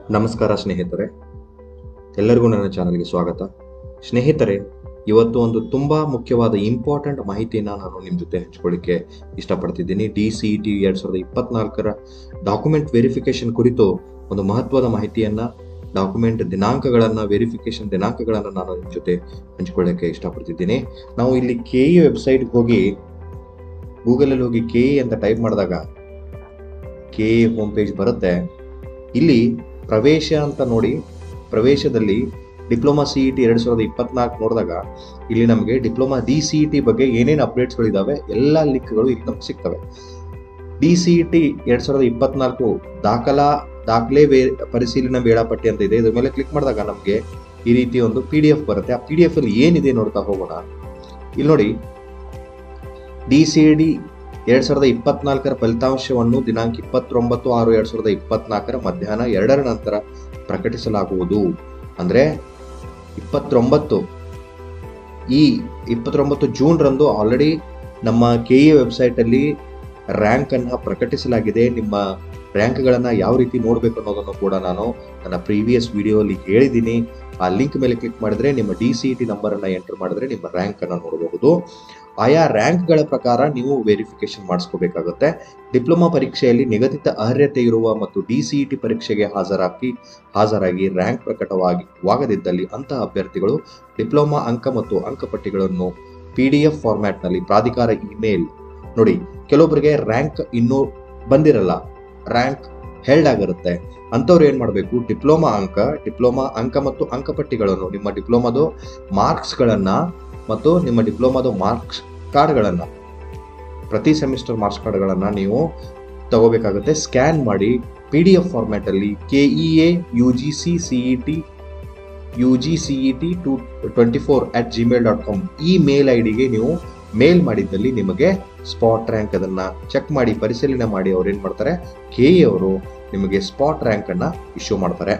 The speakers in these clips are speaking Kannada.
ನಮಸ್ಕಾರ ಸ್ನೇಹಿತರೆ ಎಲ್ಲರಿಗೂ ನನ್ನ ಚಾನಲ್ಗೆ ಸ್ವಾಗತ ಸ್ನೇಹಿತರೆ ಇವತ್ತು ಒಂದು ತುಂಬ ಮುಖ್ಯವಾದ ಇಂಪಾರ್ಟೆಂಟ್ ಮಾಹಿತಿಯನ್ನು ನಾನು ನಿಮ್ಮ ಜೊತೆ ಹಂಚ್ಕೊಳ್ಳಿಕ್ಕೆ ಇಷ್ಟಪಡ್ತಿದ್ದೀನಿ ಡಿ ಸಿ ಟಿ ಎರಡು ಸಾವಿರದ ಇಪ್ಪತ್ನಾಲ್ಕರ ಡಾಕ್ಯುಮೆಂಟ್ ವೆರಿಫಿಕೇಶನ್ ಕುರಿತು ಒಂದು ಮಹತ್ವದ ಮಾಹಿತಿಯನ್ನು ಡಾಕ್ಯುಮೆಂಟ್ ದಿನಾಂಕಗಳನ್ನು ವೆರಿಫಿಕೇಶನ್ ದಿನಾಂಕಗಳನ್ನು ನಾನು ನಿಮ್ಮ ಜೊತೆ ಹಂಚ್ಕೊಳ್ಳೋಕ್ಕೆ ಇಷ್ಟಪಡ್ತಿದ್ದೀನಿ ನಾವು ಇಲ್ಲಿ ಕೆ ಇ ವೆಬ್ಸೈಟ್ಗೆ ಹೋಗಿ ಗೂಗಲಲ್ಲಿ ಹೋಗಿ ಕೆ ಇ ಅಂತ ಟೈಪ್ ಮಾಡಿದಾಗ ಕೆ ಇ ಹೋಮ್ ಪೇಜ್ ಬರುತ್ತೆ ಇಲ್ಲಿ ಪ್ರವೇಶ ಅಂತ ನೋಡಿ ಪ್ರವೇಶದಲ್ಲಿ ಡಿಪ್ಲೊಮಾ ಸಿ ಇ ಟಿ ಎರಡು ಸಾವಿರದ ಇಪ್ಪತ್ನಾಲ್ಕು ನೋಡಿದಾಗ ಇಲ್ಲಿ ನಮಗೆ diploma D C E T ಬಗ್ಗೆ ಏನೇನು ಅಪ್ಡೇಟ್ಸ್ಗಳಿದ್ದಾವೆ ಎಲ್ಲ ಲಿಂಕ್ಗಳು ಇಲ್ಲಿ ನಮ್ಗೆ ಸಿಗ್ತವೆ ಡಿ ಸಿ ಇ ಟಿ ಎರಡು ಸಾವಿರದ ಇಪ್ಪತ್ನಾಲ್ಕು ದಾಖಲಾ ದಾಖಲೆ ವೇ ಪರಿಶೀಲನಾ ವೇಳಾಪಟ್ಟಿ ಅಂತ ಇದೆ ಇದ್ರ ಮೇಲೆ ಕ್ಲಿಕ್ ಮಾಡಿದಾಗ ನಮಗೆ ಈ ರೀತಿ ಒಂದು ಪಿ ಡಿ ಎಫ್ ಬರುತ್ತೆ ಆ ಪಿ ಡಿ ಎಫ್ ಅಲ್ಲಿ ಏನಿದೆ ನೋಡ್ತಾ ಹೋಗೋಣ ಇಲ್ಲಿ ನೋಡಿ ಡಿ ಸಿ ಇ ಡಿ ಎರಡ್ ಸಾವಿರದ ಇಪ್ಪತ್ನಾಲ್ಕರ ಫಲಿತಾಂಶವನ್ನು ದಿನಾಂಕ ಇಪ್ಪತ್ತೊಂಬತ್ತು ಆರು ಎರಡ್ ಸಾವಿರದ ಇಪ್ಪತ್ನಾಲ್ಕರ ಮಧ್ಯಾಹ್ನ ಎರಡರ ನಂತರ ಪ್ರಕಟಿಸಲಾಗುವುದು ಅಂದ್ರೆ ಇಪ್ಪತ್ತೊಂಬತ್ತು ಈ ಇಪ್ಪತ್ತೊಂಬತ್ತು ಜೂನ್ ರಂದು ಆಲ್ರೆಡಿ ನಮ್ಮ ಕೆ ಇ ವೆಬ್ಸೈಟ್ ಅಲ್ಲಿ ರ್ಯಾಂಕ್ ಅನ್ನ ಪ್ರಕಟಿಸಲಾಗಿದೆ ನಿಮ್ಮ ರ್ಯಾಂಕ್ಗಳನ್ನು ಯಾವ ರೀತಿ ನೋಡಬೇಕು ಅನ್ನೋದನ್ನು ಕೂಡ ನಾನು ನನ್ನ ಪ್ರೀವಿಯಸ್ ವಿಡಿಯೋಲಿ ಹೇಳಿದ್ದೀನಿ ಆ ಲಿಂಕ್ ಮೇಲೆ ಕ್ಲಿಕ್ ಮಾಡಿದ್ರೆ ನಿಮ್ಮ ಡಿ ಸಿ ಟಿ ನಂಬರನ್ನು ಎಂಟರ್ ಮಾಡಿದ್ರೆ ನಿಮ್ಮ ರ್ಯಾಂಕ್ ಅನ್ನು ನೋಡಬಹುದು ಆಯಾ ರ್ಯಾಂಕ್ಗಳ ಪ್ರಕಾರ ನೀವು ವೆರಿಫಿಕೇಶನ್ ಮಾಡಿಸ್ಕೋಬೇಕಾಗುತ್ತೆ ಡಿಪ್ಲೊಮಾ ಪರೀಕ್ಷೆಯಲ್ಲಿ ನಿಗದಿತ ಅರ್ಹತೆ ಇರುವ ಮತ್ತು ಡಿ ಸಿ ಟಿ ಪರೀಕ್ಷೆಗೆ ಹಾಜರಾಗಿ ಹಾಜರಾಗಿ ರ್ಯಾಂಕ್ ಪ್ರಕಟವಾಗಿ ವಾಗದಿದ್ದಲ್ಲಿ ಅಂತಹ ಅಭ್ಯರ್ಥಿಗಳು ಡಿಪ್ಲೊಮಾ ಅಂಕ ಮತ್ತು ಅಂಕಪಟ್ಟಿಗಳನ್ನು ಪಿ ಡಿ ಎಫ್ ಫಾರ್ಮ್ಯಾಟ್ನಲ್ಲಿ ಪ್ರಾಧಿಕಾರ ಇಮೇಲ್ ನೋಡಿ ಕೆಲವೊಬ್ಬರಿಗೆ ರ್ಯಾಂಕ್ ಇನ್ನೂ ಬಂದಿರಲ್ಲ ರ್ಯಾಂಕ್ ಹೆಲ್ಡ್ ಆಗಿರುತ್ತೆ ಅಂಥವ್ರು ಏನು ಮಾಡಬೇಕು ಡಿಪ್ಲೊಮಾ ಅಂಕ ಡಿಪ್ಲೊಮಾ ಅಂಕ ಮತ್ತು ಅಂಕಪಟ್ಟಿಗಳನ್ನು ನಿಮ್ಮ ಡಿಪ್ಲೊಮಾದು ಮಾರ್ಕ್ಸ್ಗಳನ್ನು ಮತ್ತು ನಿಮ್ಮ ಡಿಪ್ಲೊಮಾದ ಮಾರ್ಕ್ಸ್ ಕಾರ್ಡ್ಗಳನ್ನು ಪ್ರತಿ ಸೆಮಿಸ್ಟರ್ ಮಾರ್ಕ್ಸ್ ಕಾರ್ಡ್ಗಳನ್ನು ನೀವು ತಗೋಬೇಕಾಗುತ್ತೆ ಸ್ಕ್ಯಾನ್ ಮಾಡಿ ಪಿ ಡಿ ಎಫ್ ಫಾರ್ಮ್ಯಾಟಲ್ಲಿ K E A U G C C E T U G C E T two twenty four at Gmail dot com email I ಡಿಗೆ ನೀವು ಮೇಲ್ ಮಾಡಿದ್ದಲ್ಲಿ ನಿಮಗೆ ಸ್ಪಾಟ್ ರ್ಯಾಂಕ್ ಅದನ್ನು ಚೆಕ್ ಮಾಡಿ ಪರಿಶೀಲನೆ ಮಾಡಿ ಅವ್ರು ಏನು ಮಾಡ್ತಾರೆ ಕೆ ಇ ಅವರು ನಿಮಗೆ ಸ್ಪಾಟ್ ರ್ಯಾಂಕನ್ನು ಇಶ್ಯೂ ಮಾಡ್ತಾರೆ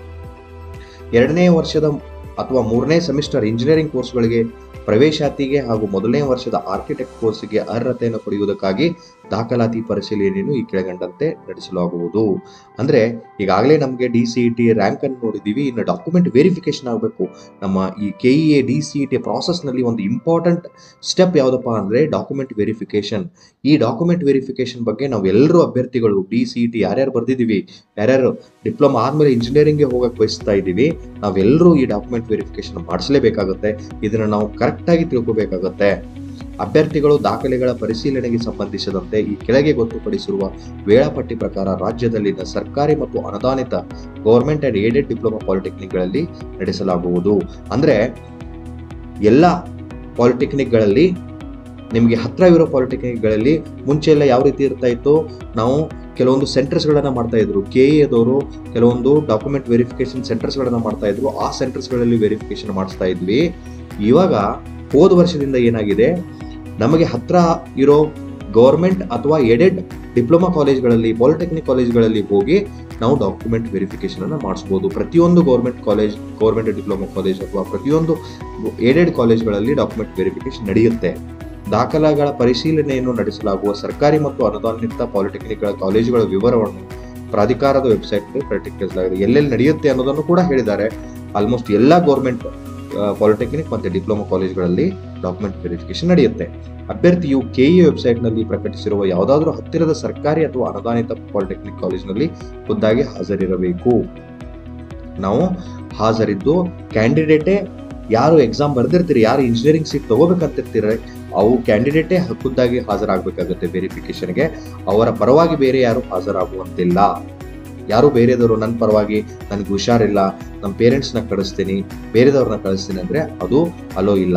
ಎರಡನೇ ವರ್ಷದ ಅಥವಾ ಮೂರನೇ ಸೆಮಿಸ್ಟರ್ ಇಂಜಿನಿಯರಿಂಗ್ ಕೋರ್ಸ್ಗಳಿಗೆ ಪ್ರವೇಶಾತಿಗೆ ಹಾಗೂ ಮೊದಲನೇ ವರ್ಷದ ಆರ್ಕಿಟೆಕ್ಟ್ ಕೋರ್ಸ್ಗೆ ಅರ್ಹತೆಯನ್ನು ಪಡೆಯುವುದಕ್ಕಾಗಿ ದಾಖಲಾತಿ ಪರಿಶೀಲನೆಯನ್ನು ಈ ಕೆಳಗಂಡಂತೆ ನಡೆಸಲಾಗುವುದು ಅಂದರೆ ಈಗಾಗಲೇ ನಮಗೆ D C E T rank ಅನ್ನು ನೋಡಿದ್ದೀವಿ ಇನ್ನು ಡಾಕ್ಯುಮೆಂಟ್ ವೆರಿಫಿಕೇಶನ್ ಆಗಬೇಕು ನಮ್ಮ ಈ K E A D C E T ಪ್ರಾಸೆಸ್ನಲ್ಲಿ ಒಂದು ಇಂಪಾರ್ಟೆಂಟ್ ಸ್ಟೆಪ್ ಯಾವುದಪ್ಪ ಅಂದರೆ ಡಾಕ್ಯುಮೆಂಟ್ ವೆರಿಫಿಕೇಶನ್ ಈ ಡಾಕ್ಯುಮೆಂಟ್ ವೆರಿಫಿಕೇಶನ್ ಬಗ್ಗೆ ನಾವು ಎಲ್ಲರೂ ಅಭ್ಯರ್ಥಿಗಳು ಡಿ ಸಿ ಇ ಟಿ ಯಾರ್ಯಾರು ಬರೆದಿದ್ದೀವಿ ಯಾರ್ಯಾರು ಡಿಪ್ಲೊಮಾ ಆದಮೇಲೆ ಇಂಜಿನಿಯರಿಂಗ್ಗೆ ಹೋಗಕ್ಕೆ ಬಯಸ್ತಾ ಇದ್ದೀವಿ ನಾವೆಲ್ಲರೂ ಈ ಡಾಕ್ಯುಮೆಂಟ್ ವೆರಿಫಿಕೇಶನ್ ಮಾಡಿಸಲೇಬೇಕಾಗುತ್ತೆ ಇದನ್ನು ನಾವು ಕರೆಕ್ಟಾಗಿ ತಿಳ್ಕೋಬೇಕಾಗುತ್ತೆ ಅಭ್ಯರ್ಥಿಗಳು ದಾಖಲೆಗಳ ಪರಿಶೀಲನೆಗೆ ಸಂಬಂಧಿಸಿದಂತೆ ಈ ಕೆಳಗೆ ಗೊತ್ತುಪಡಿಸಿರುವ ವೇಳಾಪಟ್ಟಿ ಪ್ರಕಾರ ರಾಜ್ಯದಲ್ಲಿನ ಸರ್ಕಾರಿ ಮತ್ತು ಅನುದಾನಿತ ಗೌರ್ಮೆಂಟ್ ಅಂಡ್ ಏಡೆಡ್ ಡಿಪ್ಲೊಮಾ ಪಾಲಿಟೆಕ್ನಿಕ್ಗಳಲ್ಲಿ ನಡೆಸಲಾಗುವುದು ಅಂದರೆ ಎಲ್ಲ ಪಾಲಿಟೆಕ್ನಿಕ್ಗಳಲ್ಲಿ ನಿಮಗೆ ಹತ್ತಿರವಿರೋ ಪಾಲಿಟೆಕ್ನಿಕ್ಗಳಲ್ಲಿ ಮುಂಚೆ ಎಲ್ಲ ಯಾವ ರೀತಿ ಇರ್ತಾ ಇತ್ತು ನಾವು ಕೆಲವೊಂದು ಸೆಂಟರ್ಸ್ಗಳನ್ನು ಮಾಡ್ತಾ ಇದ್ರು ಕೆ ಎದವರು ಕೆಲವೊಂದು ಡಾಕ್ಯುಮೆಂಟ್ ವೆರಿಫಿಕೇಶನ್ ಸೆಂಟರ್ಸ್ಗಳನ್ನು ಮಾಡ್ತಾ ಇದ್ರು ಆ ಸೆಂಟರ್ಸ್ಗಳಲ್ಲಿ ವೆರಿಫಿಕೇಶನ್ ಮಾಡಿಸ್ತಾ ಇದ್ವಿ ಇವಾಗ ಹೋದ ವರ್ಷದಿಂದ ಏನಾಗಿದೆ ನಮಗೆ ಹತ್ರ ಇರೋ ಗೌರ್ಮೆಂಟ್ ಅಥವಾ ಎಡೆಡ್ ಡಿಪ್ಲೊಮಾ ಕಾಲೇಜ್ಗಳಲ್ಲಿ ಪಾಲಿಟೆಕ್ನಿಕ್ ಕಾಲೇಜ್ಗಳಲ್ಲಿ ಹೋಗಿ ನಾವು ಡಾಕ್ಯುಮೆಂಟ್ ವೆರಿಫಿಕೇಶನ್ ಅನ್ನು ಮಾಡಿಸ್ಬೋದು ಪ್ರತಿಯೊಂದು government college government diploma college ಅಥವಾ ಪ್ರತಿಯೊಂದು ಏಡೆಡ್ ಕಾಲೇಜ್ಗಳಲ್ಲಿ ಡಾಕ್ಯುಮೆಂಟ್ ವೆರಿಫಿಕೇಶನ್ ನಡೆಯುತ್ತೆ ದಾಖಲಾಗಳ ಪರಿಶೀಲನೆಯನ್ನು ನಡೆಸಲಾಗುವ ಸರ್ಕಾರಿ ಮತ್ತು ಅನುದಾನಿತ ಪಾಲಿಟೆಕ್ನಿಕ್ಗಳ ಕಾಲೇಜುಗಳ ವಿವರವನ್ನು ಪ್ರಾಧಿಕಾರದ ವೆಬ್ಸೈಟ್ನಲ್ಲಿ ಪ್ರಕಟಿಸಲಾಗಿದೆ ಎಲ್ಲೆಲ್ಲಿ ನಡೆಯುತ್ತೆ ಅನ್ನೋದನ್ನು ಕೂಡ ಹೇಳಿದ್ದಾರೆ ಆಲ್ಮೋಸ್ಟ್ ಎಲ್ಲ ಗೌರ್ಮೆಂಟ್ ಪಾಲಿಟೆಕ್ನಿಕ್ ಮತ್ತು ಡಿಪ್ಲೊಮಾ ಕಾಲೇಜ್ಗಳಲ್ಲಿ ಡಾಕ್ಯುಮೆಂಟ್ ವೆರಿಫಿಕೇಶನ್ ನಡೆಯುತ್ತೆ ಅಭ್ಯರ್ಥಿಯು ಕೆಇ ವೆಬ್ಸೈಟ್ನಲ್ಲಿ ಪ್ರಕಟಿಸಿರುವ ಯಾವುದಾದ್ರೂ ಹತ್ತಿರದ ಸರ್ಕಾರಿ ಅಥವಾ ಅನುದಾನಿತ ಪಾಲಿಟೆಕ್ನಿಕ್ ಕಾಲೇಜಿನಲ್ಲಿ ಖುದ್ದಾಗಿ ಹಾಜರಿರಬೇಕು ನಾವು ಹಾಜರಿದ್ದು ಕ್ಯಾಂಡಿಡೇಟೇ ಯಾರು ಎಕ್ಸಾಮ್ ಬರೆದಿರ್ತೀರಿ ಯಾರು ಇಂಜಿನಿಯರಿಂಗ್ ಸೀಟ್ ತಗೋಬೇಕಂತಿರ್ತೀರಿ ಅವು ಕ್ಯಾಂಡಿಡೇಟೇ ಖುದ್ದಾಗಿ ಹಾಜರಾಗಬೇಕಾಗುತ್ತೆ ವೆರಿಫಿಕೇಶನ್ಗೆ ಅವರ ಪರವಾಗಿ ಬೇರೆ ಯಾರು ಹಾಜರಾಗುವಂತಿಲ್ಲ ಯಾರು ಬೇರೆದವರು ನನ್ನ ಪರವಾಗಿ ನನಗೆ ಹುಷಾರಿಲ್ಲ ನಮ್ಮ ಪೇರೆಂಟ್ಸ್ನ ಕಳಿಸ್ತೀನಿ ಬೇರೆದವ್ರನ್ನ ಕಳಿಸ್ತೀನಿ ಅಂದರೆ ಅದು ಅಲೋ ಇಲ್ಲ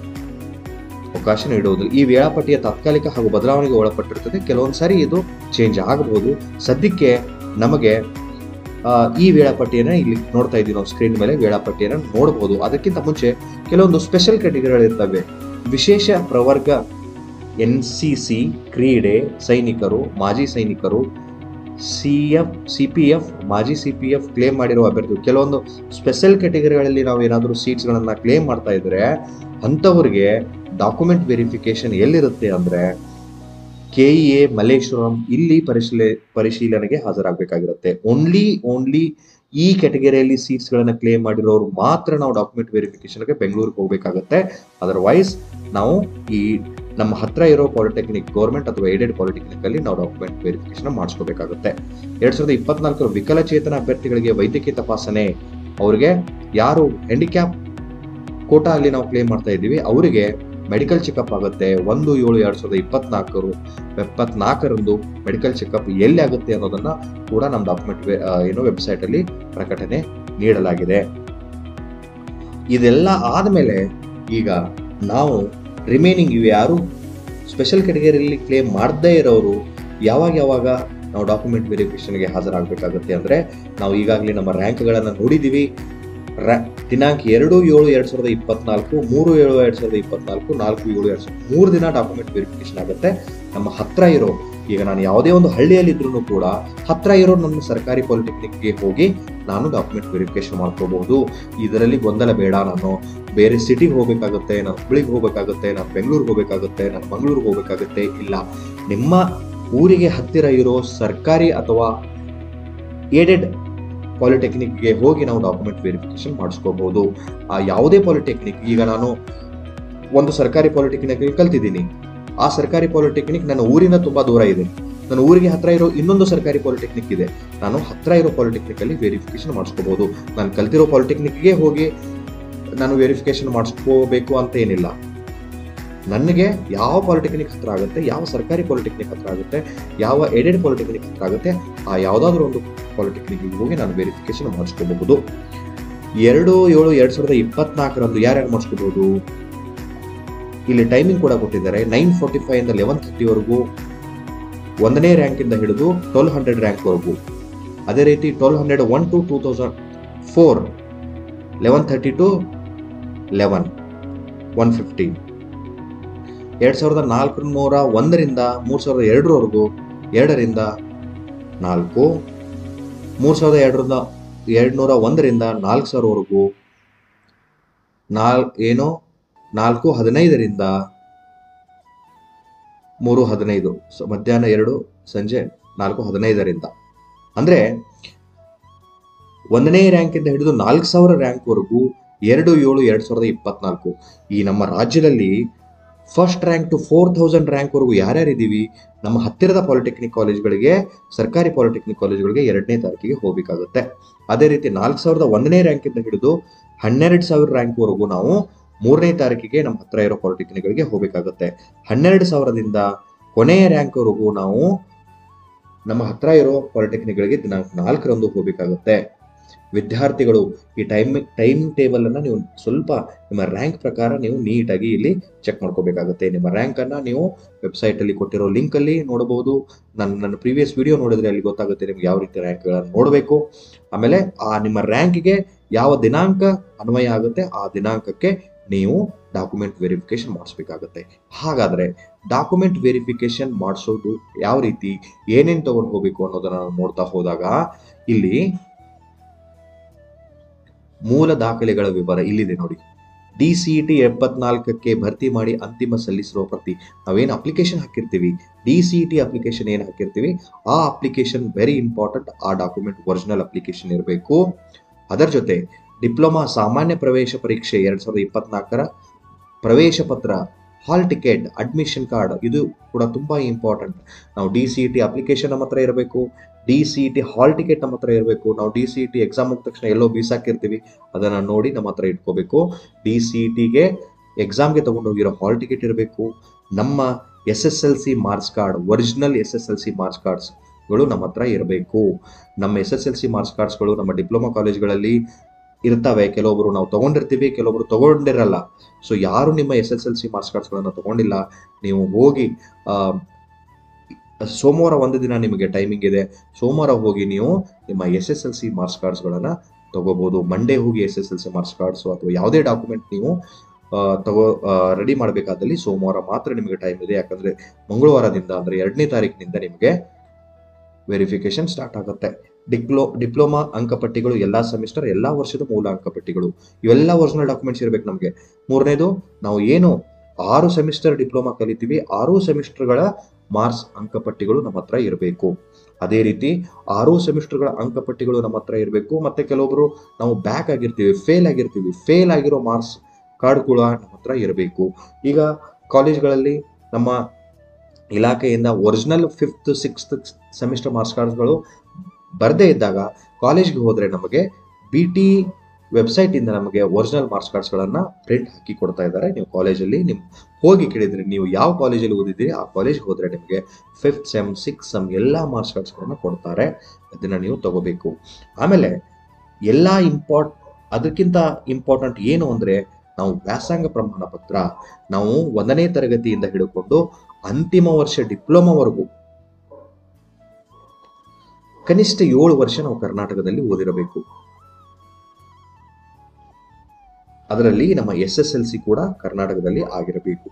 ಅವಕಾಶ ನೀಡುವುದು ಈ ವೇಳಾಪಟ್ಟಿಯ ತಾತ್ಕಾಲಿಕ ಹಾಗೂ ಬದಲಾವಣೆಗೆ ಒಳಪಟ್ಟಿರ್ತದೆ ಕೆಲವೊಂದು ಸಾರಿ ಇದು ಚೇಂಜ್ ಆಗಬಹುದು ಸದ್ಯಕ್ಕೆ ನಮಗೆ ಆ, ಈ ವೇಳಾಪಟ್ಟಿಯನ್ನು ಇಲ್ಲಿ ನೋಡ್ತಾ ಇದ್ದೀವಿ ನಾವು ಸ್ಕ್ರೀನ್ ಮೇಲೆ ವೇಳಾಪಟ್ಟಿಯನ್ನು ನೋಡಬಹುದು ಅದಕ್ಕಿಂತ ಮುಂಚೆ ಕೆಲವೊಂದು ಸ್ಪೆಷಲ್ ಕ್ಯಾಟಗರಿಗಳಿರ್ತವೆ ವಿಶೇಷ ಪ್ರವರ್ಗ ಎನ್ ಸಿ ಸಿ ಕ್ರೀಡೆ ಸೈನಿಕರು ಮಾಜಿ ಸೈನಿಕರು C F C P F ಮಾಜಿ ಸಿ ಪಿ ಎಫ್ ಕ್ಲೇಮ್ ಮಾಡಿರುವ ಅಭ್ಯರ್ಥಿಗಳು ಕೆಲವೊಂದು ಸ್ಪೆಷಲ್ ಕ್ಯಾಟಗರಿಗಳಲ್ಲಿ ನಾವು ಏನಾದರೂ ಸೀಟ್ಸ್ಗಳನ್ನು ಕ್ಲೇಮ್ ಮಾಡ್ತಾ ಇದ್ರೆ ಅಂಥವ್ರಿಗೆ ಡಾಕ್ಯುಮೆಂಟ್ ವೆರಿಫಿಕೇಶನ್ ಎಲ್ಲಿರುತ್ತೆ ಅಂದರೆ ಕೆಇಎ ಮಲ್ಲೇಶ್ವರಂ ಇಲ್ಲಿ ಪರಿಶೀಲ ಪರಿಶೀಲನೆಗೆ ಹಾಜರಾಗಬೇಕಾಗಿರುತ್ತೆ ಓನ್ಲಿ ಓನ್ಲಿ ಈ ಕ್ಯಾಟಗರಿಯಲ್ಲಿ ಸೀಟ್ಸ್ಗಳನ್ನು ಕ್ಲೇಮ್ ಮಾಡಿರೋರು ಮಾತ್ರ ನಾವು ಡಾಕ್ಯುಮೆಂಟ್ ವೆರಿಫಿಕೇಶನ್ಗೆ ಬೆಂಗಳೂರಿಗೆ ಹೋಗಬೇಕಾಗುತ್ತೆ ಅದರ್ವೈಸ್ ನಾವು ಈ ನಮ್ಮ ಹತ್ರ ಇರೋ ಪಾಲಿಟೆಕ್ನಿಕ್ ಗೌರ್ಮೆಂಟ್ ಅಥವಾ ಏಡೆಡ್ ಪಾಲಿಟೆಕ್ನಿಕ್ ಅಲ್ಲಿ ನಾವು ಡಾಕ್ಯುಮೆಂಟ್ ವೆರಿಫಿಕೇಶನ್ ಮಾಡಿಸ್ಕೋಬೇಕಾಗುತ್ತೆ ಎರಡ್ ಸಾವಿರದ ಇಪ್ಪತ್ನಾಲ್ಕರ ವಿಕಲಚೇತನ ಅಭ್ಯರ್ಥಿಗಳಿಗೆ ವೈದ್ಯಕೀಯ ತಪಾಸಣೆ ಅವರಿಗೆ ಯಾರು ಹ್ಯಾಂಡಿಕ್ಯಾಪ್ ಕೋಟಾ ಅಲ್ಲಿ ನಾವು ಕ್ಲೇಮ್ ಮಾಡ್ತಾ ಇದ್ದೀವಿ ಅವರಿಗೆ ಮೆಡಿಕಲ್ ಚೆಕಪ್ ಆಗುತ್ತೆ ಒಂದು ಏಳು ಎರಡ್ ಸಾವಿರದ ಇಪ್ಪತ್ನಾಲ್ಕರು ಎಪ್ಪತ್ನಾಲ್ಕರಂದು ಮೆಡಿಕಲ್ ಚೆಕಪ್ ಎಲ್ಲಿ ಆಗುತ್ತೆ ಅನ್ನೋದನ್ನ ಕೂಡ ನಮ್ಮ ಡಾಕ್ಯುಮೆಂಟ್ ಏನು ವೆಬ್ಸೈಟ್ ಅಲ್ಲಿ ಪ್ರಕಟಣೆ ನೀಡಲಾಗಿದೆ ಇದೆಲ್ಲ ಆದಮೇಲೆ ಈಗ ನಾವು ರಿಮೈನಿಂಗ್ ಇವು ಯಾರು ಸ್ಪೆಷಲ್ ಕ್ಯಾಟಗರಿಯಲ್ಲಿ ಕ್ಲೇಮ್ ಮಾಡದೇ ಇರೋರು ಯಾವಾಗ ಯಾವಾಗ ನಾವು ಡಾಕ್ಯುಮೆಂಟ್ ವೆರಿಫಿಕೇಶನ್ಗೆ ಹಾಜರಾಗಬೇಕಾಗುತ್ತೆ ಅಂದರೆ ನಾವು ಈಗಾಗಲೇ ನಮ್ಮ ರ್ಯಾಂಕ್ಗಳನ್ನು ನೋಡಿದ್ದೀವಿ ರ್ಯಾ ದಿನಾಂಕ ಎರಡು ಏಳು ಎರಡು ಸಾವಿರದ ಇಪ್ಪತ್ನಾಲ್ಕು ಮೂರು ಏಳು ಎರಡು ಸಾವಿರದ ಇಪ್ಪತ್ನಾಲ್ಕು ನಾಲ್ಕು ಏಳು ಎರಡು ಸಾವಿರದ ಮೂರು ದಿನ ಡಾಕ್ಯುಮೆಂಟ್ ವೆರಿಫಿಕೇಶನ್ ಆಗುತ್ತೆ ನಮ್ಮ ಹತ್ರ ಇರೋ ಈಗ ನಾನು ಯಾವುದೇ ಒಂದು ಹಳ್ಳಿಯಲ್ಲಿದ್ರೂ ಕೂಡ ಹತ್ರ ಇರೋ ನನ್ನ ಸರ್ಕಾರಿ ಪಾಲಿಟೆಕ್ನಿಕ್ಗೆ ಹೋಗಿ ನಾನು ಡಾಕ್ಯುಮೆಂಟ್ ವೆರಿಫಿಕೇಶನ್ ಮಾಡ್ಕೋಬಹುದು ಇದರಲ್ಲಿ ಗೊಂದಲ ಬೇಡ ನಾನು ಬೇರೆ ಸಿಟಿಗೆ ಹೋಗಬೇಕಾಗುತ್ತೆ ನಾನು ಹುಬ್ಳಿಗೆ ಹೋಗಬೇಕಾಗುತ್ತೆ ನಾನು ಬೆಂಗಳೂರಿಗೆ ಹೋಗಬೇಕಾಗುತ್ತೆ ನಾನು ಮಂಗಳೂರಿಗೆ ಹೋಗಬೇಕಾಗುತ್ತೆ ಇಲ್ಲ ನಿಮ್ಮ ಊರಿಗೆ ಹತ್ತಿರ ಇರೋ ಸರ್ಕಾರಿ ಅಥವಾ ಏಡೆಡ್ ಪಾಲಿಟೆಕ್ನಿಕ್ಗೆ ಹೋಗಿ ನಾವು ಡಾಕ್ಯುಮೆಂಟ್ ವೆರಿಫಿಕೇಶನ್ ಮಾಡಿಸ್ಕೋಬಹುದು ಆ ಯಾವುದೇ ಪಾಲಿಟೆಕ್ನಿಕ್ ಈಗ ನಾನು ಒಂದು ಸರ್ಕಾರಿ ಪಾಲಿಟೆಕ್ನಿಕ್ ಕಲ್ತಿದ್ದೀನಿ ಆ ಸರ್ಕಾರಿ ಪಾಲಿಟೆಕ್ನಿಕ್ ನನ್ನ ಊರಿನ ತುಂಬಾ ದೂರ ಇದೆ ನನ್ನ ಊರಿಗೆ ಹತ್ರ ಇರೋ ಇನ್ನೊಂದು ಸರ್ಕಾರಿ ಪಾಲಿಟೆಕ್ನಿಕ್ ಇದೆ ನಾನು ಹತ್ರ ಇರೋ ಪಾಲಿಟೆಕ್ನಿಕ್ ಅಲ್ಲಿ ವೆರಿಫಿಕೇಶನ್ ಮಾಡಿಸ್ಕೋಬಹುದು ನಾನು ಕಲ್ತಿರೋ ಪಾಲಿಟೆಕ್ನಿಕ್ಗೆ ಹೋಗಿ ನಾನು ವೆರಿಫಿಕೇಶನ್ ಮಾಡಿಸ್ಕೋಬೇಕು ಅಂತ ಏನಿಲ್ಲ ನನಗೆ ಯಾವ ಪಾಲಿಟೆಕ್ನಿಕ್ ಹತ್ರ ಆಗುತ್ತೆ ಯಾವ ಸರ್ಕಾರಿ ಪಾಲಿಟೆಕ್ನಿಕ್ ಹತ್ರ ಆಗುತ್ತೆ ಯಾವ ಏಡೆಡ್ ಪಾಲಿಟೆಕ್ನಿಕ್ ಹತ್ರ ಆಗುತ್ತೆ ಆ ಯಾವುದಾದ್ರೂ ಒಂದು ಪಾಲಿಟೆಕ್ನಿಕ್ಗೆ ಹೋಗಿ ನಾನು ವೆರಿಫಿಕೇಶನ್ ಮಾಡಿಸ್ಕೋಬಹುದು ಎರಡು ಏಳು ಎರಡ್ ಸಾವಿರದ ಇಪ್ಪತ್ನಾಲ್ಕರಂದು ಯಾರ್ಯಾರು ಮಾಡಿಸ್ಕೋಬಹುದು ಇಲ್ಲಿ ಟೈಮಿಂಗ್ ಕೂಡ ಕೊಟ್ಟಿದ್ದಾರೆ ನೈನ್ ಫೋರ್ಟಿ ಫೈವ್ ಇಂದ ಲೆವೆನ್ ಥರ್ಟಿವರೆಗೂ ಒಂದನೇ ರ್ಯಾಂಕಿಂದ ಹಿಡಿದು ಟ್ವೆಲ್ ಹಂಡ್ರೆಡ್ ರ್ಯಾಂಕ್ವರೆಗೂ ಅದೇ ರೀತಿ twelve hundred one to two thousand four eleven thirty to eleven one fifteen ಎರಡು ಸಾವಿರದ ನಾಲ್ಕು ನೂರ ಒಂದರಿಂದ ಮೂರು ಸಾವಿರದ ಎರಡರವರೆಗೂ ಎರಡರಿಂದ ನಾಲ್ಕು ಮೂರು ಸಾವಿರದ ಎರಡರಿಂದ ಎರಡು ನೂರ ಒಂದರಿಂದ ನಾಲ್ಕು ಸಾವಿರವರೆಗೂ ನಾಲ್ ಏನು ನಾಲ್ಕು ಹದಿನೈದರಿಂದ ಮೂರು ಹದಿನೈದು ಸೊ ಮಧ್ಯಾಹ್ನ ಎರಡು ಸಂಜೆ ನಾಲ್ಕು ಹದಿನೈದರಿಂದ ಅಂದರೆ ಒಂದನೇ ರ್ಯಾಂಕಿಂದ ಹಿಡಿದು ನಾಲ್ಕು ಸಾವಿರ ರ್ಯಾಂಕ್ವರೆಗೂ ಎರಡು ಏಳು ಎರಡು ಸಾವಿರದ ಇಪ್ಪತ್ನಾಲ್ಕು ಈ ನಮ್ಮ ರಾಜ್ಯದಲ್ಲಿ first rank to four thousand ರ್ಯಾಂಕ್ವರೆಗೂ ಯಾರ್ಯಾರಿದ್ದೀವಿ ನಮ್ಮ ಹತ್ತಿರದ ಪಾಲಿಟೆಕ್ನಿಕ್ ಕಾಲೇಜ್ಗಳಿಗೆ ಸರ್ಕಾರಿ ಪಾಲಿಟೆಕ್ನಿಕ್ ಕಾಲೇಜ್ಗಳಿಗೆ ಎರಡನೇ ತಾರೀಕಿಗೆ ಹೋಗಬೇಕಾಗುತ್ತೆ ಅದೇ ರೀತಿ ನಾಲ್ಕು ಸಾವಿರದ ಒಂದನೇ ರ್ಯಾಂಕಿಂದ ಹಿಡಿದು ಹನ್ನೆರಡು ಸಾವಿರ ರ್ಯಾಂಕ್ವರೆಗೂ ನಾವು ಮೂರನೇ ತಾರೀಕಿಗೆ ನಮ್ಮ ಹತ್ರ ಇರೋ ಪಾಲಿಟೆಕ್ನಿಕ್ಗಳಿಗೆ ಹೋಗಬೇಕಾಗುತ್ತೆ ಹನ್ನೆರಡು ಸಾವಿರದಿಂದ ಕೊನೆಯ ರ್ಯಾಂಕ್ವರೆಗೂ ನಾವು ನಮ್ಮ ಹತ್ರ ಇರೋ ಪಾಲಿಟೆಕ್ನಿಕ್ಗಳಿಗೆ ದಿನಾಂಕ ನಾಲ್ಕರಂದು ಹೋಗಬೇಕಾಗುತ್ತೆ ವಿದ್ಯಾರ್ಥಿಗಳು ಈ ಟೈಮ್ ಟೈಮ್ ಟೇಬಲ್ ಅನ್ನ ನೀವು ಸ್ವಲ್ಪ ನಿಮ್ಮ ರ್ಯಾಂಕ್ ಪ್ರಕಾರ ನೀವು ನೀಟಾಗಿ ಇಲ್ಲಿ ಚೆಕ್ ಮಾಡ್ಕೋಬೇಕಾಗುತ್ತೆ ನಿಮ್ಮ ರ್ಯಾಂಕ್ ಅನ್ನ ನೀವು ವೆಬ್ಸೈಟ್ ಅಲ್ಲಿ ಕೊಟ್ಟಿರೋ ಲಿಂಕ್ ಅಲ್ಲಿ ನೋಡಬಹುದು ನನ್ನ ನನ್ನ ಪ್ರೀವಿಯಸ್ ವಿಡಿಯೋ ನೋಡಿದ್ರೆ ಅಲ್ಲಿ ಗೊತ್ತಾಗುತ್ತೆ ನಿಮ್ಗೆ ಯಾವ ರೀತಿ ರ್ಯಾಂಕ್ಗಳನ್ನು ನೋಡಬೇಕು ಆಮೇಲೆ ಆ ನಿಮ್ಮ ರ್ಯಾಂಕ್ಗೆ ಯಾವ ದಿನಾಂಕ ಅನ್ವಯ ಆಗುತ್ತೆ ಆ ದಿನಾಂಕಕ್ಕೆ ನೀವು ಡಾಕ್ಯುಮೆಂಟ್ ವೆರಿಫಿಕೇಶನ್ ಮಾಡಿಸ್ಬೇಕಾಗತ್ತೆ ಹಾಗಾದ್ರೆ ಡಾಕ್ಯುಮೆಂಟ್ ವೆರಿಫಿಕೇಶನ್ ಮಾಡಿಸೋದು ಯಾವ ರೀತಿ ಏನೇನು ತಗೊಂಡು ಹೋಗ್ಬೇಕು ಅನ್ನೋದನ್ನ ನಾವು ನೋಡ್ತಾ ಹೋದಾಗ ಇಲ್ಲಿ ಮೂಲ ದಾಖಲೆಗಳ ವಿವರ ಇಲ್ಲಿದೆ ನೋಡಿ ಡಿ ಸಿ ಟಿ ಎಪ್ಪತ್ನಾಲ್ಕಕ್ಕೆ ಭರ್ತಿ ಮಾಡಿ ಅಂತಿಮ ಸಲ್ಲಿಸಿರುವ ಪ್ರತಿ ನಾವೇನು ಅಪ್ಲಿಕೇಶನ್ ಹಾಕಿರ್ತೀವಿ ಡಿ ಸಿ ಟಿ ಅಪ್ಲಿಕೇಶನ್ ಏನು ಹಾಕಿರ್ತೀವಿ ಆ ಅಪ್ಲಿಕೇಶನ್ ವೆರಿ ಇಂಪಾರ್ಟೆಂಟ್ ಆ ಡಾಕ್ಯುಮೆಂಟ್ ಒರಿಜಿನಲ್ ಅಪ್ಲಿಕೇಶನ್ ಇರಬೇಕು ಅದರ ಜೊತೆ ಡಿಪ್ಲೊಮಾ ಸಾಮಾನ್ಯ ಪ್ರವೇಶ ಪರೀಕ್ಷೆ ಎರಡ್ ಸಾವಿರದ ಇಪ್ಪತ್ನಾಲ್ಕರ ಪ್ರವೇಶ ಪತ್ರ ಹಾಲ್ ಟಿಕೆಟ್ ಅಡ್ಮಿಷನ್ ಕಾರ್ಡ್ ಇದು ಕೂಡ ತುಂಬಾ ಇಂಪಾರ್ಟೆಂಟ್ ನಾವು ಡಿ ಸಿ ಟಿ ಅಪ್ಲಿಕೇಶನ್ ನಮ್ಮ ಹತ್ರ ಇರಬೇಕು D C T hall ticket ನಮ್ಮ ಹತ್ರ ಇರಬೇಕು ನಾವು ಡಿ ಸಿ ಟಿ ಎಕ್ಸಾಮ್ ಮುಗಿದ ತಕ್ಷಣ ಎಲ್ಲೋ ಬೀಸಾಕಿರ್ತೀವಿ ಅದನ್ನ ನೋಡಿ ನಮ್ಮ ಹತ್ರ ಇಟ್ಕೋಬೇಕು ಡಿ ಸಿ ಟಿಗೆ ಎಕ್ಸಾಮ್ಗೆ ತಗೊಂಡೋಗಿರೋ ಹಾಲ್ ಟಿಕೆಟ್ ಇರಬೇಕು ನಮ್ಮ S S L C marks card original S S L C marks ಕಾರ್ಡ್ಸ್ಗಳು ನಮ್ಮ ಹತ್ರ ಇರಬೇಕು ನಮ್ಮ S S L C marks ಕಾರ್ಡ್ಸ್ಗಳು ನಮ್ಮ ಡಿಪ್ಲೊಮಾ ಕಾಲೇಜ್ಗಳಲ್ಲಿ ಇರ್ತವೆ ಕೆಲವೊಬ್ರು ನಾವು ತಗೊಂಡಿರ್ತೀವಿ ಕೆಲವೊಬ್ರು ತಗೊಂಡಿರಲ್ಲ ಸೊ ಯಾರು ನಿಮ್ಮ S S L C marks ಕಾರ್ಡ್ಸ್ಗಳನ್ನು ತಗೊಂಡಿಲ್ಲ ನೀವು ಹೋಗಿ ಆ, ಸೋಮವಾರ ಒಂದು ದಿನ ನಿಮಗೆ ಟೈಮಿಂಗ್ ಇದೆ ಸೋಮವಾರ ಹೋಗಿ ನೀವು ನಿಮ್ಮ S S L C marks ಕಾರ್ಡ್ಸ್ಗಳನ್ನು ತಗೋಬಹುದು ಮಂಡೇ ಹೋಗಿ S S L C marks cards ಅಥವಾ ಯಾವುದೇ ಡಾಕ್ಯುಮೆಂಟ್ ನೀವು ಆ, ತಗೋ ರೆಡಿ ಮಾಡಬೇಕಾದಲ್ಲಿ ಸೋಮವಾರ ಮಾತ್ರ ನಿಮಗೆ ಟೈಮ್ ಇದೆ ಯಾಕಂದ್ರೆ ಮಂಗಳವಾರದಿಂದ ಅಂದ್ರೆ ಎರಡನೇ ತಾರೀಕಿನಿಂದ ನಿಮಗೆ ವೆರಿಫಿಕೇಶನ್ ಸ್ಟಾರ್ಟ್ ಆಗುತ್ತೆ ಡಿಪ್ಲೋ ಡಿಪ್ಲೊಮಾ ಅಂಕಪಟ್ಟಿಗಳು ಎಲ್ಲಾ ಸೆಮಿಸ್ಟರ್ ಎಲ್ಲಾ ವರ್ಷದ ಮೂಲ ಅಂಕಪಟ್ಟಿಗಳು ಇವೆಲ್ಲ ಒರಿಜಿನಲ್ ಡಾಕ್ಯುಮೆಂಟ್ಸ್ ಇರಬೇಕು ನಮಗೆ ಮೂರನೇದು ನಾವು ಏನು ಆರು ಸೆಮಿಸ್ಟರ್ ಡಿಪ್ಲೊಮಾ ಕಲಿತೀವಿ ಆರು ಸೆಮಿಸ್ಟರ್ಗಳ ಮಾರ್ಕ್ಸ್ ಅಂಕಪಟ್ಟಿಗಳು ನಮ್ಮ ಹತ್ರ ಇರಬೇಕು ಅದೇ ರೀತಿ ಆರು ಸೆಮಿಸ್ಟರ್ಗಳ ಅಂಕಪಟ್ಟಿಗಳು ನಮ್ಮ ಹತ್ರ ಇರಬೇಕು ಮತ್ತೆ ಕೆಲವೊಬ್ರು ನಾವು ಬ್ಯಾಕ್ ಆಗಿರ್ತೀವಿ ಫೇಲ್ ಆಗಿರ್ತೀವಿ ಫೇಲ್ ಆಗಿರೋ ಮಾರ್ಕ್ಸ್ ಕಾರ್ಡ್ ಕೂಡ ನಮ್ಮ ಹತ್ರ ಇರಬೇಕು ಈಗ ಕಾಲೇಜ್ಗಳಲ್ಲಿ ನಮ್ಮ ಇಲಾಖೆಯಿಂದ original fifth sixth semester marks ಕಾರ್ಡ್ಗಳು ಬರದೇ ಇದ್ದಾಗ ಕಾಲೇಜ್ಗೆ ಹೋದರೆ ನಮಗೆ ಬಿ ಟಿ ವೆಬ್ಸೈಟಿಂದ ನಮಗೆ ಒರಿಜಿನಲ್ ಮಾರ್ಕ್ಸ್ ಕಾರ್ಡ್ಸ್ಗಳನ್ನು ಪ್ರಿಂಟ್ ಹಾಕಿ ಕೊಡ್ತಾ ಇದ್ದಾರೆ ನೀವು ಕಾಲೇಜಲ್ಲಿ ನಿಮ್ ಹೋಗಿ ಕೇಳಿದ್ರೆ ನೀವು ಯಾವ ಕಾಲೇಜಲ್ಲಿ ಓದಿದ್ದೀರಿ ಆ ಕಾಲೇಜ್ಗೆ ಹೋದರೆ ನಿಮಗೆ ಫಿಫ್ತ್ ಸೆಮ್ ಸಿಕ್ಸ್ ಸೆಮ್ ಎಲ್ಲ ಮಾರ್ಕ್ಸ್ ಕಾರ್ಡ್ಸ್ಗಳನ್ನು ಕೊಡ್ತಾರೆ ಅದನ್ನು ನೀವು ತಗೋಬೇಕು ಆಮೇಲೆ ಎಲ್ಲ ಇಂಪಾರ್ಟ್ ಅದಕ್ಕಿಂತ ಇಂಪಾರ್ಟೆಂಟ್ ಏನು ಅಂದರೆ ನಾವು ವ್ಯಾಸಂಗ ಪ್ರಮಾಣ ಪತ್ರ ನಾವು ಒಂದನೇ ತರಗತಿಯಿಂದ ಹಿಡ್ಕೊಂಡು ಅಂತಿಮ ವರ್ಷ ಡಿಪ್ಲೊಮಾವರೆಗೂ ಕನಿಷ್ಠ ಏಳು ವರ್ಷ ನಾವು ಕರ್ನಾಟಕದಲ್ಲಿ ಓದಿರಬೇಕು ಅದರಲ್ಲಿ ನಮ್ಮ ಎಸ್ ಎಸ್ ಎಲ್ ಸಿ ಕೂಡ ಕರ್ನಾಟಕದಲ್ಲಿ ಆಗಿರಬೇಕು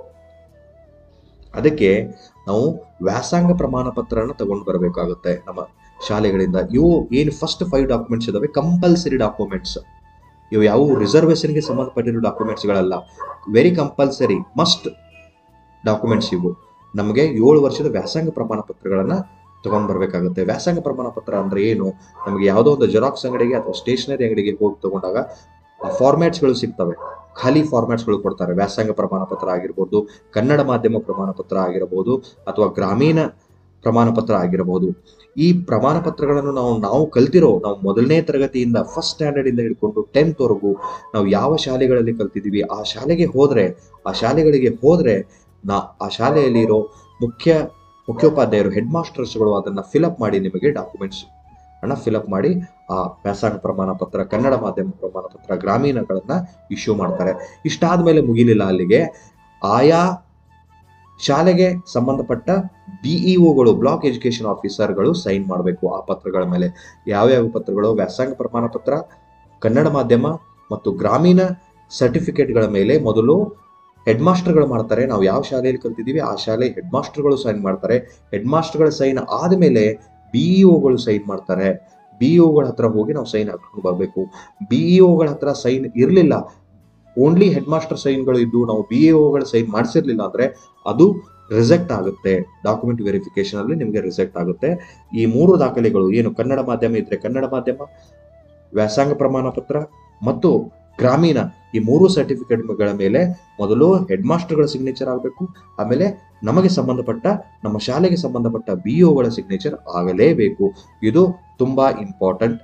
ಅದಕ್ಕೆ ನಾವು ವ್ಯಾಸಂಗ ಪ್ರಮಾಣ ಪತ್ರನ ತಗೊಂಡು ಬರಬೇಕಾಗುತ್ತೆ ನಮ್ಮ ಶಾಲೆಗಳಿಂದ ಇವು ಏನು ಫಸ್ಟ್ ಫೈವ್ ಡಾಕ್ಯುಮೆಂಟ್ಸ್ ಇದಾವೆ ಕಂಪಲ್ಸರಿ ಡಾಕ್ಯುಮೆಂಟ್ಸ್ ಇವು ಯಾವುವು ರಿಸರ್ವೇಷನ್ಗೆ ಸಂಬಂಧಪಟ್ಟಿರೋ ಡಾಕ್ಯುಮೆಂಟ್ಸ್ಗಳಲ್ಲ ವೆರಿ ಕಂಪಲ್ಸರಿ ಮಸ್ಟ್ ಡಾಕ್ಯುಮೆಂಟ್ಸ್ ಇವು ನಮಗೆ ಏಳು ವರ್ಷದ ವ್ಯಾಸಂಗ ಪ್ರಮಾಣ ಪತ್ರಗಳನ್ನು ತಗೊಂಡು ಬರಬೇಕಾಗುತ್ತೆ ವ್ಯಾಸಂಗ ಪ್ರಮಾಣ ಪತ್ರ ಅಂದ್ರೆ ಏನು ನಮಗೆ ಯಾವುದೋ ಒಂದು ಜೆರಾಕ್ಸ್ ಅಂಗಡಿಗೆ ಅಥವಾ ಸ್ಟೇಷನರಿ ಅಂಗಡಿಗೆ ಹೋಗಿ ತಗೊಂಡಾಗ ಆ ಫಾರ್ಮ್ಯಾಟ್ಸ್ಗಳು ಸಿಗ್ತವೆ ಖಾಲಿ ಫಾರ್ಮ್ಯಾಟ್ಸ್ಗಳು ಕೊಡ್ತಾರೆ ವ್ಯಾಸಂಗ ಪ್ರಮಾಣ ಪತ್ರ ಆಗಿರ್ಬೋದು ಕನ್ನಡ ಮಾಧ್ಯಮ ಪ್ರಮಾಣ ಪತ್ರ ಆಗಿರಬಹುದು ಅಥವಾ ಗ್ರಾಮೀಣ ಪ್ರಮಾಣ ಪತ್ರ ಆಗಿರಬಹುದು ಈ ಪ್ರಮಾಣ ಪತ್ರಗಳನ್ನು ನಾವು ನಾವು ಕಲ್ತಿರೋ ನಾವು ಮೊದಲನೇ ತರಗತಿಯಿಂದ ಫಸ್ಟ್ ಸ್ಟ್ಯಾಂಡರ್ಡ್ ಇಂದ ಹಿಡ್ಕೊಂಡು ಟೆಂತ್ ವರೆಗೂ ನಾವು ಯಾವ ಶಾಲೆಗಳಲ್ಲಿ ಕಲ್ತಿದ್ದೀವಿ ಆ ಶಾಲೆಗೆ ಹೋದ್ರೆ ಆ ಶಾಲೆಗಳಿಗೆ ಹೋದ್ರೆ ನಾ ಆ ಶಾಲೆಯಲ್ಲಿರೋ ಮುಖ್ಯ ಮುಖ್ಯೋಪಾಧ್ಯಾಯರು ಹೆಡ್ ಮಾಸ್ಟರ್ಸ್ಗಳು ಅದನ್ನ ಫಿಲಪ್ ಮಾಡಿ ನಿಮಗೆ ಡಾಕ್ಯುಮೆಂಟ್ಸ್ ಅನ್ನ ಫಿಲಪ್ ಮಾಡಿ ಆ ವ್ಯಾಸಂಗ ಪ್ರಮಾಣ ಪತ್ರ ಕನ್ನಡ ಮಾಧ್ಯಮ ಪ್ರಮಾಣ ಪತ್ರ ಗ್ರಾಮೀಣಗಳನ್ನ ಇಶ್ಯೂ ಮಾಡ್ತಾರೆ ಇಷ್ಟಾದ್ಮೇಲೆ ಮುಗಿಲಿಲ್ಲ ಅಲ್ಲಿಗೆ ಆಯಾ ಶಾಲೆಗೆ ಸಂಬಂಧಪಟ್ಟ ಬಿಇಒಗಳು ಬ್ಲಾಕ್ ಎಜುಕೇಶನ್ ಆಫೀಸರ್ಗಳು ಸೈನ್ ಮಾಡಬೇಕು ಆ ಪತ್ರಗಳ ಮೇಲೆ ಯಾವ್ಯಾವ ಪತ್ರಗಳು ವ್ಯಾಸಂಗ ಪ್ರಮಾಣ ಪತ್ರ ಕನ್ನಡ ಮಾಧ್ಯಮ ಮತ್ತು ಗ್ರಾಮೀಣ ಸರ್ಟಿಫಿಕೇಟ್ಗಳ ಮೇಲೆ ಮೊದಲು ಹೆಡ್ ಮಾಸ್ಟರ್ಗಳು ಮಾಡ್ತಾರೆ ನಾವು ಯಾವ ಶಾಲೆಯಲ್ಲಿ ಕಲ್ತಿದ್ದೀವಿ ಆ ಶಾಲೆ ಹೆಡ್ ಮಾಸ್ಟರ್ಗಳು ಸೈನ್ ಮಾಡ್ತಾರೆ ಹೆಡ್ ಮಾಸ್ಟರ್ಗಳ ಸೈನ್ ಆದಮೇಲೆ ಬಿಇಒಗಳು ಸೈನ್ ಮಾಡ್ತಾರೆ ಬಿಇಒಗಳ ಹತ್ರ ಹೋಗಿ ನಾವು ಸೈನ್ ಹಾಕೊಂಡು ಬರಬೇಕು ಬಿಇಒಗಳ ಹತ್ರ ಸೈನ್ ಇರಲಿಲ್ಲ ಓನ್ಲಿ ಹೆಡ್ ಮಾಸ್ಟರ್ ಸೈನ್ಗಳು ಇದ್ದು ನಾವು ಬಿಇಒಗಳ ಸೈನ್ ಮಾಡಿಸಿರ್ಲಿಲ್ಲ ಅಂದ್ರೆ ಅದು ರಿಜೆಕ್ಟ್ ಆಗುತ್ತೆ ಡಾಕ್ಯುಮೆಂಟ್ ವೆರಿಫಿಕೇಶನ್ ಅಲ್ಲಿ ನಿಮಗೆ ರಿಜೆಕ್ಟ್ ಆಗುತ್ತೆ ಈ ಮೂರು ದಾಖಲೆಗಳು ಏನು ಕನ್ನಡ ಮಾಧ್ಯಮ ಇದ್ರೆ ಕನ್ನಡ ಮಾಧ್ಯಮ ವ್ಯಾಸಂಗ ಪ್ರಮಾಣ ಪತ್ರ ಮತ್ತು ಗ್ರಾಮೀಣ ಈ ಮೂರು ಸರ್ಟಿಫಿಕೇಟ್ಗಳ ಮೇಲೆ ಮೊದಲು ಹೆಡ್ ಮಾಸ್ಟರ್ಗಳ ಸಿಗ್ನೇಚರ್ ಆಗಬೇಕು ಆಮೇಲೆ ನಮಗೆ ಸಂಬಂಧಪಟ್ಟ ನಮ್ಮ ಶಾಲೆಗೆ ಸಂಬಂಧಪಟ್ಟ ಬಿಒಗಳ ಸಿಗ್ನೇಚರ್ ಆಗಲೇಬೇಕು ಇದು ತುಂಬಾ ಇಂಪಾರ್ಟೆಂಟ್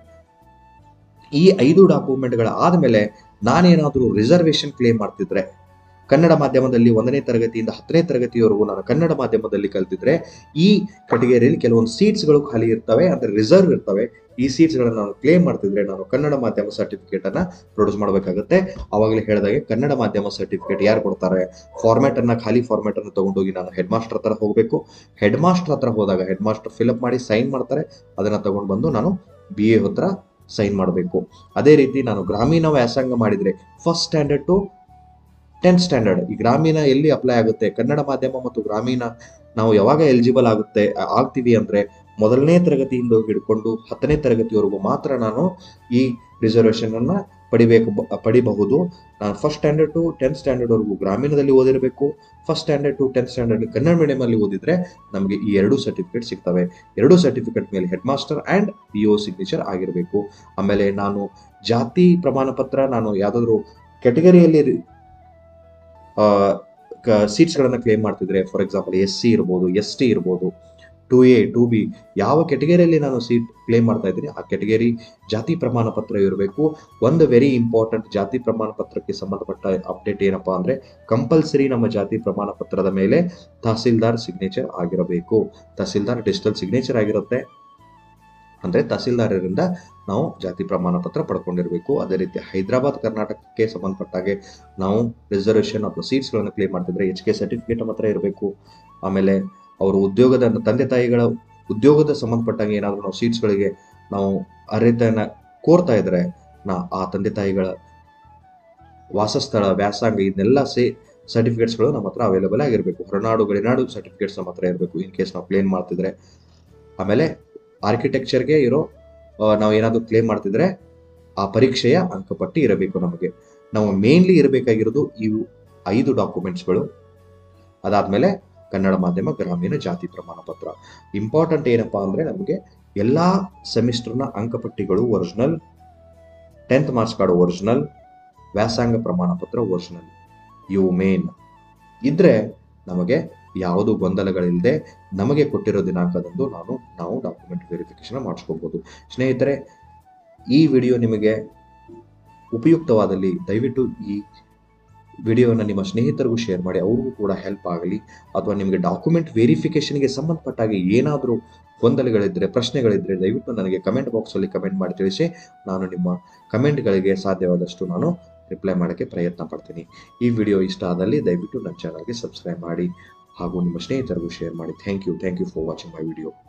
ಈ ಐದು ಡಾಕ್ಯುಮೆಂಟ್ಗಳ ಆದಮೇಲೆ ನಾನೇನಾದರೂ ರಿಸರ್ವೇಶನ್ ಕ್ಲೇಮ್ ಮಾಡ್ತಿದ್ರೆ ಕನ್ನಡ ಮಾಧ್ಯಮದಲ್ಲಿ ಒಂದನೇ ತರಗತಿಯಿಂದ ಹತ್ತನೇ ತರಗತಿಯವರೆಗೂ ನಾನು ಕನ್ನಡ ಮಾಧ್ಯಮದಲ್ಲಿ ಕಲ್ತಿದ್ರೆ ಈ ಕೆಟಗರಿಯಲ್ಲಿ ಕೆಲವೊಂದು ಸೀಟ್ಸ್ಗಳು ಖಾಲಿ ಇರ್ತವೆ ಅಂದ್ರೆ ರಿಸರ್ವ್ ಇರ್ತವೆ ಈ ಸೀಟ್ಸ್ಗಳನ್ನು ನಾನು ಕ್ಲೇಮ್ ಮಾಡ್ತಿದ್ರೆ ನಾನು ಕನ್ನಡ ಮಾಧ್ಯಮ ಸರ್ಟಿಫಿಕೇಟ್ ಅನ್ನ ಪ್ರೊಡ್ಯೂಸ್ ಮಾಡಬೇಕಾಗುತ್ತೆ ಅವಾಗಲೇ ಹೇಳಿದಾಗೆ ಕನ್ನಡ ಮಾಧ್ಯಮ ಸರ್ಟಿಫಿಕೇಟ್ ಯಾರು ಕೊಡ್ತಾರೆ ಫಾರ್ಮ್ಯಾಟ್ ಅನ್ನ ಖಾಲಿ ಫಾರ್ಮ್ಯಾಟ್ ಅನ್ನು ತಗೊಂಡೋಗಿ ನಾನು ಹೆಡ್ ಮಾಸ್ಟರ್ ಹತ್ರ ಹೋಗಬೇಕು ಹೆಡ್ ಮಾಸ್ಟರ್ ಹತ್ರ ಹೋದಾಗ ಹೆಡ್ ಮಾಸ್ಟರ್ ಫಿಲಪ್ ಮಾಡಿ ಸೈನ್ ಮಾಡ್ತಾರೆ ಅದನ್ನ ತಗೊಂಡು ಬಂದು ನಾನು ಬಿ ಎ ಹತ್ರ ಸೈನ್ ಮಾಡಬೇಕು ಅದೇ ರೀತಿ ನಾನು ಗ್ರಾಮೀಣ ವ್ಯಾಸಂಗ ಮಾಡಿದ್ರೆ first standard to tenth standard ಈ ಗ್ರಾಮೀಣ ಎಲ್ಲಿ ಅಪ್ಲೈ ಆಗುತ್ತೆ ಕನ್ನಡ ಮಾಧ್ಯಮ ಮತ್ತು ಗ್ರಾಮೀಣ ನಾವು ಯಾವಾಗ ಎಲಿಜಿಬಲ್ ಆಗುತ್ತೆ ಆ- ಆಗ್ತೀವಿ ಅಂದ್ರೆ ಮೊದಲನೇ ತರಗತಿಯಿಂದ ಹಿಡ್ಕೊಂಡು ಹತ್ತನೇ ತರಗತಿವರೆಗೂ ಮಾತ್ರ ನಾನು ಈ ರಿಸರ್ವೇಶನ್ ಅನ್ನ ಪಡಿಬೇಕು ಬ- ಪಡಿಬಹುದು ನಾನು first standard to tenth standard ವರೆಗೂ ಗ್ರಾಮೀಣದಲ್ಲಿ ಓದಿರಬೇಕು first standard to tenth standard Kannada medium ಅಲ್ಲಿ ಓದಿದ್ರೆ ನಮಗೆ ಈ ಎರಡು ಸರ್ಟಿಫಿಕೇಟ್ ಸಿಗ್ತವೆ ಎರಡು ಸರ್ಟಿಫಿಕೇಟ್ ಮೇಲೆ head master and B O signature ಆಗಿರಬೇಕು ಆಮೇಲೆ ನಾನು ಜಾತಿ ಪ್ರಮಾಣ ಪತ್ರ ನಾನು ಯಾವುದಾದ್ರೂ ಕೆಟಗರಿಯಲ್ಲಿ ಸೀಟ್ಸ್ಗಳನ್ನು ಕ್ಲೇಮ್ ಮಾಡ್ತಿದ್ರೆ ಫಾರ್ ಎಕ್ಸಾಂಪಲ್ ಎಸ್ ಸಿ ಇರ್ಬೋದು ಎಸ್ ಟಿ ಇರ್ಬೋದು ಟು ಎ ಟು ಬಿ ಯಾವ ಕೆಟಗರಿಯಲ್ಲಿ ನಾನು ಸೀಟ್ ಕ್ಲೇಮ್ ಮಾಡ್ತಾ ಇದ್ದೀನಿ ಆ ಕೆಟಗರಿ ಜಾತಿ ಪ್ರಮಾಣ ಪತ್ರ ಇರಬೇಕು ಒಂದು ವೆರಿ ಇಂಪಾರ್ಟೆಂಟ್ ಜಾತಿ ಪ್ರಮಾಣ ಪತ್ರಕ್ಕೆ ಸಂಬಂಧಪಟ್ಟ ಅಪ್ಡೇಟ್ ಏನಪ್ಪಾ ಅಂದ್ರೆ ಕಂಪಲ್ಸರಿ ನಮ್ಮ ಜಾತಿ ಪ್ರಮಾಣ ಪತ್ರದ ಮೇಲೆ ತಹಸೀಲ್ದಾರ್ ಸಿಗ್ನೇಚರ್ ಆಗಿರಬೇಕು ತಹಸೀಲ್ದಾರ್ ಡಿಜಿಟಲ್ ಸಿಗ್ನೇಚರ್ ಆಗಿರುತ್ತೆ ಅಂದ್ರೆ ತಹಸೀಲ್ದಾರರಿಂದ ನಾವು ಜಾತಿ ಪ್ರಮಾಣ ಪತ್ರ ಪಡ್ಕೊಂಡಿರಬೇಕು ಅದೇ ರೀತಿ ಹೈದರಾಬಾದ್ ಕರ್ನಾಟಕಕ್ಕೆ ಸಂಬಂಧಪಟ್ಟಾಗೆ ನಾವು ರಿಸರ್ವೇಷನ್ ಅಥವಾ ಸೀಟ್ಸ್ಗಳನ್ನು ಕ್ಲೇಮ್ ಮಾಡ್ತಿದ್ರೆ ಎಚ್ ಕೆ ಸರ್ಟಿಫಿಕೇಟ್ ನಮ್ಮ ಹತ್ರ ಇರಬೇಕು ಆಮೇಲೆ ಅವರು ಉದ್ಯೋಗದ ತಂದೆ ತಾಯಿಗಳ ಉದ್ಯೋಗದ ಸಂಬಂಧಪಟ್ಟಂಗೆ ಏನಾದರೂ ನಾವು ಸೀಟ್ಸ್ಗಳಿಗೆ ನಾವು ಅರ್ಹತೆಯನ್ನ ಕೋರ್ತಾ ಇದ್ರೆ ನಾ ಆ ತಂದೆ ತಾಯಿಗಳ ವಾಸಸ್ಥಳ ವ್ಯಾಸಂಗ ಇದನ್ನೆಲ್ಲ ಸೇ ಸರ್ಟಿಫಿಕೇಟ್ಸ್ಗಳು ನಮ್ಮ ಹತ್ರ ಅವೈಲೇಬಲ್ ಆಗಿರಬೇಕು ಹೊರನಾಡು ಗಡಿನಾಡು ಸರ್ಟಿಫಿಕೇಟ್ಸ್ ನಮ್ಮ ಹತ್ರ ಇರಬೇಕು ಇನ್ ಕೇಸ್ ನಾವು ಕ್ಲೇಮ್ ಮಾಡ್ತಿದ್ರೆ ಆಮೇಲೆ ಆರ್ಕಿಟೆಕ್ಚರ್ಗೆ ಇರೋ ಆ, ನಾವು ಏನಾದರೂ ಕ್ಲೇಮ್ ಮಾಡ್ತಿದ್ರೆ ಆ ಪರೀಕ್ಷೆಯ ಅಂಕಪಟ್ಟಿ ಇರಬೇಕು ನಮಗೆ ನಾವು ಮೇನ್ಲಿ ಇರಬೇಕಾಗಿರೋದು ಇವು ಐದು ಡಾಕ್ಯುಮೆಂಟ್ಸ್ಗಳು ಅದಾದ್ಮೇಲೆ ಕನ್ನಡ ಮಾಧ್ಯಮ ಗ್ರಾಮೀಣ ಜಾತಿ ಪ್ರಮಾಣ ಪತ್ರ ಇಂಪಾರ್ಟೆಂಟ್ ಏನಪ್ಪ ಅಂದರೆ ನಮಗೆ ಎಲ್ಲ ಸೆಮಿಸ್ಟರ್ನ ಅಂಕಪಟ್ಟಿಗಳು original tenth marks card original ವ್ಯಾಸಂಗ ಪ್ರಮಾಣ ಪತ್ರ ಒರಿಜಿನಲ್ ಇವು ಮೇನ್ ಇದ್ರೆ ನಮಗೆ ಯಾವುದೂ ಗೊಂದಲಗಳಿಲ್ಲದೆ ನಮಗೆ ಕೊಟ್ಟಿರೋ ದಿನಾಂಕದಂದು ನಾನು ನಾವು ಡಾಕ್ಯುಮೆಂಟ್ ವೆರಿಫಿಕೇಶನ್ ಮಾಡಿಸ್ಕೋಬೋದು ಸ್ನೇಹಿತರೆ ಈ ವಿಡಿಯೋ ನಿಮಗೆ ಉಪಯುಕ್ತವಾದಲ್ಲಿ ದಯವಿಟ್ಟು ಈ ವಿಡಿಯೋನ ನಿಮ್ಮ ಸ್ನೇಹಿತರಿಗೂ ಶೇರ್ ಮಾಡಿ ಅವ್ರಿಗೂ ಕೂಡ ಹೆಲ್ಪ್ ಆಗಲಿ ಅಥವಾ ನಿಮಗೆ ಡಾಕ್ಯುಮೆಂಟ್ ವೆರಿಫಿಕೇಷನ್ಗೆ ಸಂಬಂಧಪಟ್ಟಾಗ ಏನಾದರೂ ಗೊಂದಲಗಳಿದ್ದರೆ ಪ್ರಶ್ನೆಗಳಿದ್ದರೆ ದಯವಿಟ್ಟು ನನಗೆ ಕಮೆಂಟ್ ಬಾಕ್ಸಲ್ಲಿ ಕಮೆಂಟ್ ಮಾಡಿ ತಿಳಿಸಿ ನಾನು ನಿಮ್ಮ ಕಮೆಂಟ್ಗಳಿಗೆ ಸಾಧ್ಯವಾದಷ್ಟು ನಾನು ರಿಪ್ಲೈ ಮಾಡೋಕ್ಕೆ ಪ್ರಯತ್ನ ಪಡ್ತೀನಿ ಈ ವಿಡಿಯೋ ಇಷ್ಟ ಆದಲ್ಲಿ ದಯವಿಟ್ಟು ನನ್ನ ಚಾನಲ್ಗೆ ಸಬ್ಸ್ಕ್ರೈಬ್ ಮಾಡಿ ಹಾಗೂ ನಿಮ್ಮ ಸ್ನೇಹಿತರಿಗೂ ಶೇರ್ ಮಾಡಿ thank you thank you for watching my video